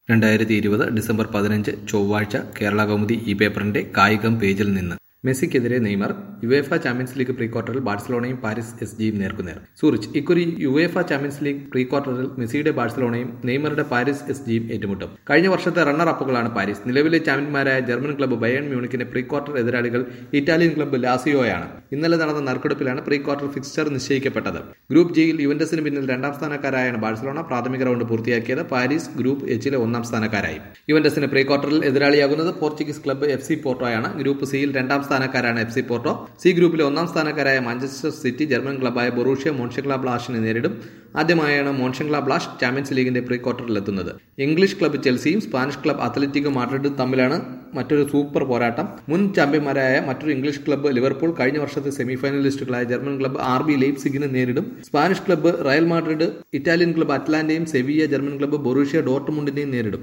രണ്ടായിരത്തി ഇരുപത് ഡിസംബർ പതിനഞ്ച് ചൊവ്വാഴ്ച കേരള കൗമുദി ഈ പേപ്പറിന്റെ കായികം പേജിൽ നിന്ന് മെസ്സിക്കെതിരെ Neymar UEFA champions league pre ക്വാർട്ടറിൽ ബാഴ്സലോണയും പാരീസ് എസ് ജിയും നേർക്കുനേർ സൂറിച്ച് ഇക്കുറി യുവേഫ ചാമ്പ്യൻസ് ലീഗ് പ്രീ ക്വാർട്ടറിൽ മെസ്സിയുടെ ബാഴ്സലോണയും നെയ്മറുടെ പാരീസ് എസ് ജിയും ഏറ്റുമുട്ടും കഴിഞ്ഞ വർഷത്തെ റണ്ണർ അപ്പുകളാണ് പാരീസ് നിലവിലെ ചാമ്പ്യന്മാരായ ജർമ്മൻ ക്ലബ്ബ് ബയൺ മ്യൂണിക്കിന്റെ പ്രീ ക്വാർട്ടർ എതിരാളികൾ ഇറ്റാലിയൻ ക്ലബ്ബ് ലാസിയോയാണ് ഇന്നലെ നടന്ന നറുക്കെടുപ്പിലാണ് പ്രീ ക്വാർട്ടർ ഫിക്സ്ചർ നിശ്ചയിക്കപ്പെട്ടത് ഗ്രൂപ്പ് ജിയിൽ യുവന്റസിന് പിന്നിൽ രണ്ടാം സ്ഥാനക്കാരായാണ് ബാഴ്സലോണ പ്രാഥമിക റൗണ്ട് പൂർത്തിയാക്കിയത് പാരീസ് ഗ്രൂപ്പ് എച്ചിലെ ഒന്നാം സ്ഥാനക്കാരായി യുവന്റസിന് പ്രീ ക്വാർട്ടറിൽ എതിരാളിയാകുന്നത് പോർച്ചുഗീസ് ക്ലബ്ബ് എഫ് സി പോർട്ടോയാണ് ഗ്രൂപ്പ് സിയിൽ രണ്ടാം സ്ഥാനക്കാരാണ് എഫ് സി പോർട്ടോ സി ഗ്രൂപ്പിലെ ഒന്നാം സ്ഥാനക്കാരായ മാഞ്ചസ്റ്റർ സിറ്റി ജർമ്മൻ ക്ലബ്ബായ ബൊറൂഷ്യ മോൺഷഗ്ല ബ്ലാഷിനെ നേരിടും ആദ്യമായാണ് മോൺഷഗ്ല ബ്ലാഷ് ചാമ്പ്യൻസ് ലീഗിന്റെ പ്രീ ക്വാർട്ടറിലെത്തുന്നത് ഇംഗ്ലീഷ് ക്ലബ്ബ് ചെൽസിയും സ്പാനിഷ് ക്ലബ്ബ് അത്ലറ്റിക്കോ മാഡ്രിഡും തമ്മിലാണ് മറ്റൊരു സൂപ്പർ പോരാട്ടം മുൻ ചാമ്പ്യന്മാരായ മറ്റൊരു ഇംഗ്ലീഷ് ക്ലബ്ബ് ലിവർപൂൾ കഴിഞ്ഞ വർഷത്തെ സെമിഫൈനലിസ്റ്റുകളായ ജർമ്മൻ ക്ലബ്ബ് ആർ ബി ലെയ്പ്സിഗിനെ നേരിടും Spanish club Real Madrid Italian club അറ്റ്ലാന്റയും സെവിയ ജർമ്മൻ ക്ലബ്ബ് ബൊറൂഷ്യ ഡോർട്ട്മുണ്ടിനെയും നേരിടും